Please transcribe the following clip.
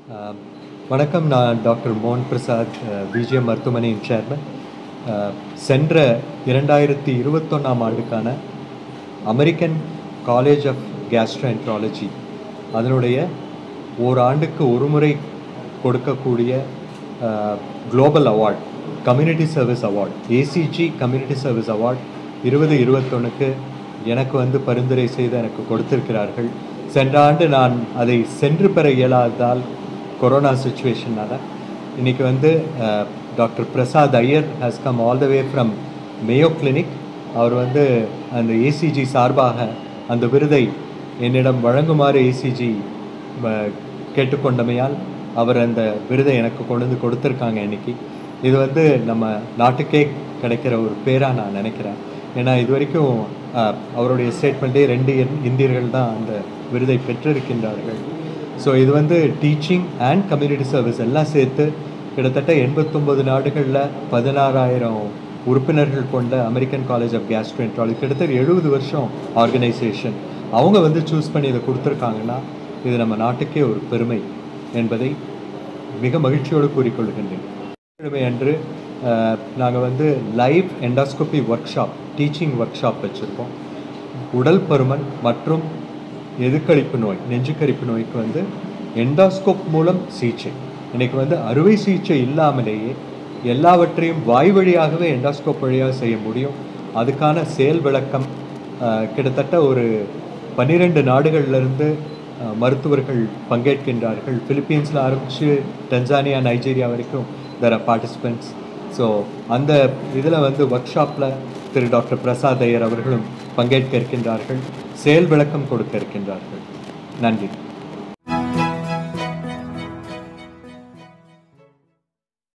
அஹ், வணக்கம் நான் டாக்டர் மோகன் பிரசாத் பிஜிஎம் மருத்துவமனையின் சேர்மன் அஹ், சென்ற இரண்டாயிரத்தி இருபத்தொன்னாம் ஆண்டுக்கான அமெரிக்கன் காலேஜ் ஆஃப் கேஸ்ட்ரோஎன்ட்ராலஜி அதனுடைய ஓராண்டுக்கு ஒரு முறை கொடுக்கக்கூடிய global award community service award ACG community service award இருபது இருபத்தொன்னுக்கு எனக்கு வந்து பரிந்துரை செய்து எனக்கு கொடுத்திருக்கிறார்கள் சென்ற ஆண்டு நான் அதை சென்று பெற இயலாததால் கொரோனா சுச்சுவேஷனால் இன்னைக்கு வந்து doctor Prasad Iyer has come all the way from Mayo Clinic அவர் வந்து அந்த ஏசிஜி சார்பாக அந்த விருதை என்னிடம் வழங்குமாறு ஏசிஜி கேட்டுக்கொண்டமையால் அவர் அந்த விருதை எனக்கு கொண்டு வந்து கொடுத்துருக்காங்க இன்னைக்கு இது வந்து நம்ம நாட்டுக்கே கிடைக்கிற ஒரு பேராக நான் நினைக்கிறேன் ஏன்னா இது வரைக்கும் அஹ், அவருடைய ஸ்டேட்மெண்ட்டே ரெண்டு இந்~ இந்தியர்கள் தான் அந்த விருதை பெற்றிருக்கின்றார்கள் ஸோ இது வந்து டீச்சிங் அண்ட் கம்யூனிட்டி சர்வீஸ் எல்லாம் சேர்த்து கிட்டத்தட்ட எண்பத்தொம்பது நாடுகளில் பதினாறாயிரம் உறுப்பினர்கள் கொண்ட அமெரிக்கன் காலேஜ் ஆஃப் கேஸ்ட்ரோஎன்ட்ராலஜி கிட்டத்தட்ட எழுபது வருஷம் ஆர்கனைசேஷன் அவங்க வந்து சூஸ் பண்ணி இதை கொடுத்துருக்காங்கன்னா இது நம்ம நாட்டுக்கே ஒரு பெருமை என்பதை மிக மகிழ்ச்சியோடு கூறிக்கொள்கின்றேன் கிழமை அன்று நாங்கள் வந்து live endoscopy workshop teaching workshop வச்சுருக்கோம் உடல் பருமன் மற்றும் எதுக்களிப்பு நோய் நெஞ்சுக்கரிப்பு நோய்க்கு வந்து எண்டாஸ்கோப் மூலம் சிகிச்சை இன்னைக்கு வந்து அறுவை சிகிச்சை இல்லாமலேயே எல்லாவற்றையும் வாய் வழியாகவே எண்டாஸ்கோப் வழியாக செய்ய முடியும் அதுக்கான செயல் விளக்கம் அஹ், கிட்டத்தட்ட ஒரு பன்னிரெண்டு நாடுகள்லேருந்து மருத்துவர்கள் பங்கேற்கின்றார்கள் பிலிப்பீன்ஸில் ஆரம்பித்து டென்சானியா நைஜீரியா வரைக்கும் தர பார்ட்டிசிபெண்ட்ஸ் ஸோ அந்த இதில் வந்து ஒர்க் ஷாப்பில் திரு டாக்டர் பிரசாத் ஐயர் அவர்களும் பங்கேற்க இருக்கின்றார்கள் செயல் விளக்கம் கொடுக்க இருக்கின்றார்கள் நன்றி